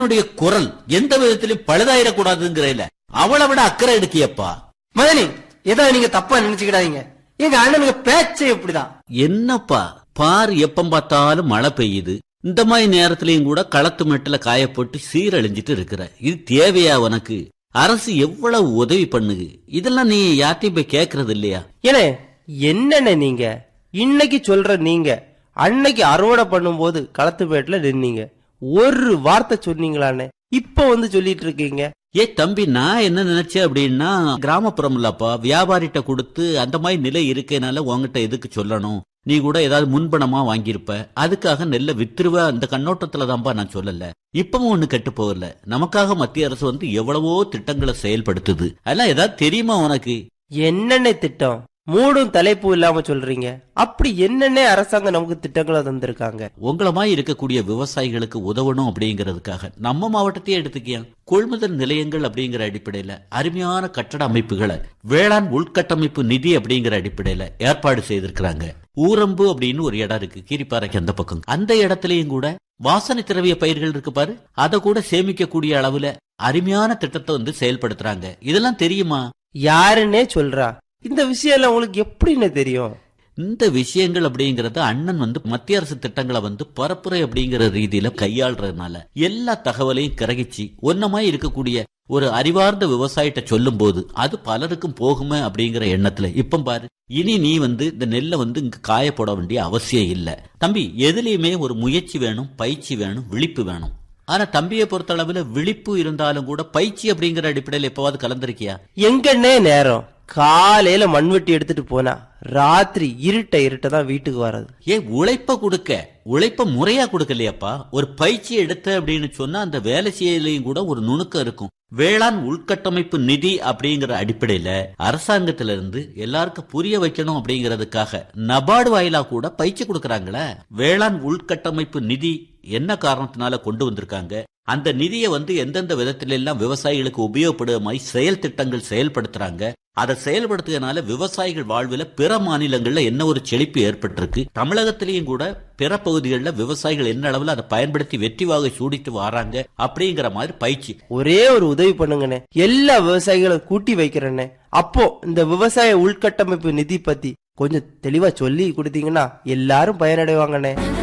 அவனுடைய குரல் எந்த விதத்திலும் பழுதாயிடக்கூடாதுங்கிறதுல அவளை விட அக்கறை எடுக்கியப்பா மதனி ஏதோ நீங்க தப்பா நினைச்சுக்கிடாதீங்க எங்க அண்ணனுக்கு பேச்சே இப்படிதான் என்னப்பா பார் எப்பம் பார்த்தாலும் மழை பெய்யுது இந்த மாதிரி நேரத்திலயும் கூட களத்து மெட்டுல காயப்போட்டு சீரழிஞ்சிட்டு இருக்கிற இது தேவையா உனக்கு அரசு எவ்வளவு உதவி பண்ணுது இதெல்லாம் நீ யார்ட்டையும் போய் கேக்குறது இல்லையா ஏனே என்னண்ணே நீங்க இன்னைக்கு சொல்ற நீங்க அன்னைக்கு அறுவடை பண்ணும்போது களத்துப்பேட்டுல நின்னீங்க ஒரு வார்த்தை சொன்னீங்களாண்ணே இப்ப வந்து சொல்லிட்டு இருக்கீங்க ஏ தம்பி நான் என்ன நினைச்சேன் அப்படின்னா கிராமப்புறம் இல்லப்பா வியாபாரிட்ட கொடுத்து அந்த மாதிரி நிலை இருக்கனால உன்கிட்ட எதுக்கு சொல்லணும் நீ கூட ஏதாவது முன்பணமா வாங்கியிருப்ப அதுக்காக நெல்லை வித்துருவ அந்த கண்ணோட்டத்துல தான்ப்பா நான் சொல்லல இப்பவும் ஒண்ணு கெட்டு போகல நமக்காக மத்திய அரசு வந்து எவ்வளவோ திட்டங்களை செயல்படுத்துது அதெல்லாம் ஏதாவது தெரியுமா உனக்கு என்னென்ன திட்டம் மூடும் தலைப்பு இல்லாம சொல்றீங்க அப்படி என்னென்ன அரசாங்கம் நமக்கு திட்டங்களை தந்திருக்காங்க உங்களை மாதிரி இருக்கக்கூடிய விவசாயிகளுக்கு உதவணும் அப்படிங்கிறதுக்காக நம்ம மாவட்டத்தையே எடுத்துக்கியா கொள்முதல் நிலையங்கள் அப்படிங்கிற அடிப்படையில அருமையான கட்டட அமைப்புகளை வேளாண் உள்கட்டமைப்பு நிதி அப்படிங்கிற அடிப்படையில ஏற்பாடு செய்திருக்கிறாங்க ஊரம்பு அப்படின்னு ஒரு இடம் இருக்கு கீரிப்பாறைக்கு அந்த பக்கம் அந்த இடத்துலயும் கூட வாசனை திரவிய பயிர்கள் இருக்கு பாரு அதை கூட சேமிக்கக்கூடிய அளவுல அருமையான திட்டத்தை வந்து செயல்படுத்துறாங்க இதெல்லாம் தெரியுமா யாருன்னே சொல்றா இந்த விஷயம் எல்லாம் உங்களுக்கு எப்படின்னு தெரியும் இந்த விஷயங்கள் அப்படிங்கறது அண்ணன் வந்து மத்திய அரசு திட்டங்களை வந்து பரப்புரை அப்படிங்கிற ரீதியில கையாள்றதுனால எல்லா தகவலையும் கிரகிச்சு ஒன்னமாய் இருக்கக்கூடிய ஒரு அறிவார்ந்த விவசாயிட்ட சொல்லும் போது அது பலருக்கும் போகுமே அப்படிங்கிற எண்ணத்துல இப்ப பாரு இனி நீ வந்து இந்த நெல்லை வந்து இங்க காய போட வேண்டிய அவசியம் இல்ல தம்பி எதுலயுமே ஒரு முயற்சி வேணும் பயிற்சி வேணும் விழிப்பு வேணும் ஆனா தம்பியை பொறுத்தளவுல விழிப்பு இருந்தாலும் கூட பயிற்சி அப்படிங்கிற அடிப்படையில் எப்பவாவது கலந்திருக்கியா எங்கன்னே நேரம் காலையில மண்வெட்டி எடுத்துட்டு போனா ராத்திரி இருட்ட இருட்ட தான் வீட்டுக்கு வர்றது ஏ உழைப்ப கொடுக்க உழைப்ப முறையா கொடுக்கலையாப்பா ஒரு பயிற்சி எடுத்த அப்படின்னு சொன்னா அந்த வேலை செய்யலையும் கூட ஒரு நுணுக்கம் இருக்கும் வேளாண் உள்கட்டமைப்பு நிதி அப்படிங்கிற அடிப்படையில அரசாங்கத்தில இருந்து எல்லாருக்கும் புரிய வைக்கணும் அப்படிங்கறதுக்காக நபார்டு வாயிலா கூட பயிற்சி கொடுக்கறாங்களே வேளாண் உள்கட்டமைப்பு நிதி என்ன காரணத்தினால கொண்டு வந்திருக்காங்க அந்த நிதியை வந்து எந்தெந்த விதத்தில எல்லாம் விவசாயிகளுக்கு உபயோகப்படுற மாதிரி செயல் திட்டங்கள் செயல்படுத்துறாங்க அதை செயல்படுத்துறதுனால விவசாயிகள் வாழ்வில் பிற மாநிலங்கள்ல என்ன ஒரு செழிப்பு ஏற்பட்டிருக்கு தமிழகத்திலையும் கூட பிற பகுதிகளில் விவசாயிகள் என்ன அளவுல அதை பயன்படுத்தி வெற்றி வாகை சூடிட்டு வராங்க அப்படிங்கிற மாதிரி பயிற்சி ஒரே ஒரு உதவி பண்ணுங்கண்ணே எல்லா விவசாயிகளும் கூட்டி வைக்கிறேண்ணே அப்போ இந்த விவசாய உள்கட்டமைப்பு நிதி பத்தி கொஞ்சம் தெளிவா சொல்லி கொடுத்தீங்கன்னா எல்லாரும் பயனடைவாங்கண்ணே